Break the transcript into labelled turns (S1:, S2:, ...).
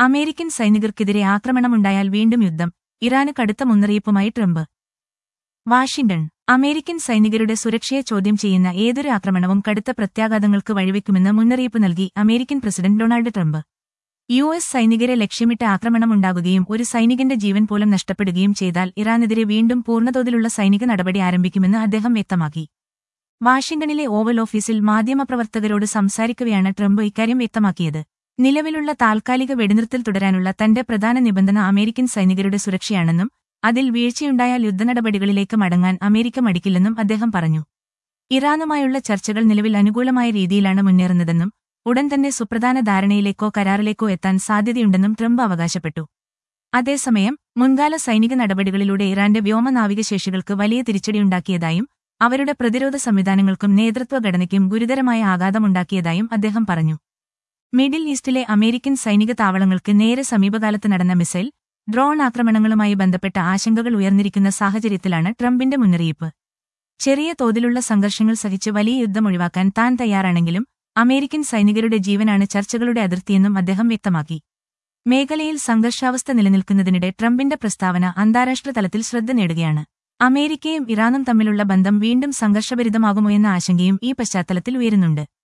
S1: American സൈനികർക്കെതിരെ ആക്രമണമുണ്ടായാൽ വീണ്ടും യുദ്ധം ഇറാന് കടുത്ത മുന്നറിയിപ്പുമായി ട്രംപ് വാഷിംഗ്ടൺ അമേരിക്കൻ സൈനികരുടെ സുരക്ഷയെ ചോദ്യം ചെയ്യുന്ന ഏതൊരു ആക്രമണവും കടുത്ത പ്രത്യാഘാതങ്ങൾക്ക് വഴിവെക്കുമെന്ന് മുന്നറിയിപ്പ് നൽകി American president Donald Trump U S സൈനികരെ ലക്ഷ്യമിട്ട് ആക്രമണമുണ്ടാകുകയും ഒരു സൈനികന്റെ ജീവൻ പോലും നഷ്ടപ്പെടുകയും ചെയ്താൽ ഇറാനെതിരെ വീണ്ടും പൂർണ്ണതോതിലുള്ള സൈനിക നടപടി ആരംഭിക്കുമെന്ന് അദ്ദേഹം വ്യക്തമാക്കി വാഷിംഗ്ടണിലെ ഓവൽ ഓഫീസിൽ മാധ്യമപ്രവർത്തകരോട് സംസാരിക്കവെയാണ് ട്രംപ് ഇക്കാര്യം വ്യക്തമാക്കിയത് നിലവിലുള്ള താൽക്കാലിക വെടിനിർത്തൽ തുടരാനുള്ള തന്റെ പ്രധാന നിബന്ധന അമേരിക്കൻ സൈനികരുടെ സുരക്ഷയാണെന്നും അതിൽ വീഴ്ചയുണ്ടായാൽ യുദ്ധനടപടികളിലേക്ക് മടങ്ങാൻ അമേരിക്ക മടിക്കില്ലെന്നും അദ്ദേഹം പറഞ്ഞു ഇറാനുമായുള്ള ചർച്ചകൾ നിലവിൽ അനുകൂലമായ രീതിയിലാണ് മുന്നേറുന്നതെന്നും ഉടൻ തന്നെ സുപ്രധാന ധാരണയിലേക്കോ കരാറിലേക്കോ എത്താൻ സാധ്യതയുണ്ടെന്നും ട്രംപ് അവകാശപ്പെട്ടു അതേസമയം മുൻകാല സൈനിക നടപടികളിലൂടെ ഇറാന്റെ വ്യോമനാവിക ശേഷികൾക്ക് വലിയ തിരിച്ചടിയുണ്ടാക്കിയതായും അവരുടെ പ്രതിരോധ സംവിധാനങ്ങൾക്കും നേതൃത്വ ഘടനയ്ക്കും ഗുരുതരമായ ആഘാതമുണ്ടാക്കിയതായും അദ്ദേഹം പറഞ്ഞു മിഡിൽ ഈസ്റ്റിലെ അമേരിക്കൻ സൈനിക താവളങ്ങൾക്ക് നേരെ സമീപകാലത്ത് നടന്ന മിസൈൽ ഡ്രോൺ ആക്രമണങ്ങളുമായി ബന്ധപ്പെട്ട ആശങ്കകൾ ഉയർന്നിരിക്കുന്ന സാഹചര്യത്തിലാണ് ട്രംപിന്റെ മുന്നറിയിപ്പ് ചെറിയ തോതിലുള്ള സംഘർഷങ്ങൾ സഹിച്ച് വലിയ യുദ്ധം ഒഴിവാക്കാൻ താൻ തയ്യാറാണെങ്കിലും അമേരിക്കൻ സൈനികരുടെ ജീവനാണ് ചർച്ചകളുടെ അതിർത്തിയെന്നും അദ്ദേഹം വ്യക്തമാക്കി മേഖലയിൽ സംഘർഷാവസ്ഥ നിലനിൽക്കുന്നതിനിടെ ട്രംപിന്റെ പ്രസ്താവന അന്താരാഷ്ട്ര തലത്തിൽ ശ്രദ്ധ നേടുകയാണ് അമേരിക്കയും ഇറാനും തമ്മിലുള്ള ബന്ധം വീണ്ടും സംഘർഷഭരിതമാകുമോ എന്ന ആശങ്കയും ഈ പശ്ചാത്തലത്തിൽ ഉയരുന്നുണ്ട്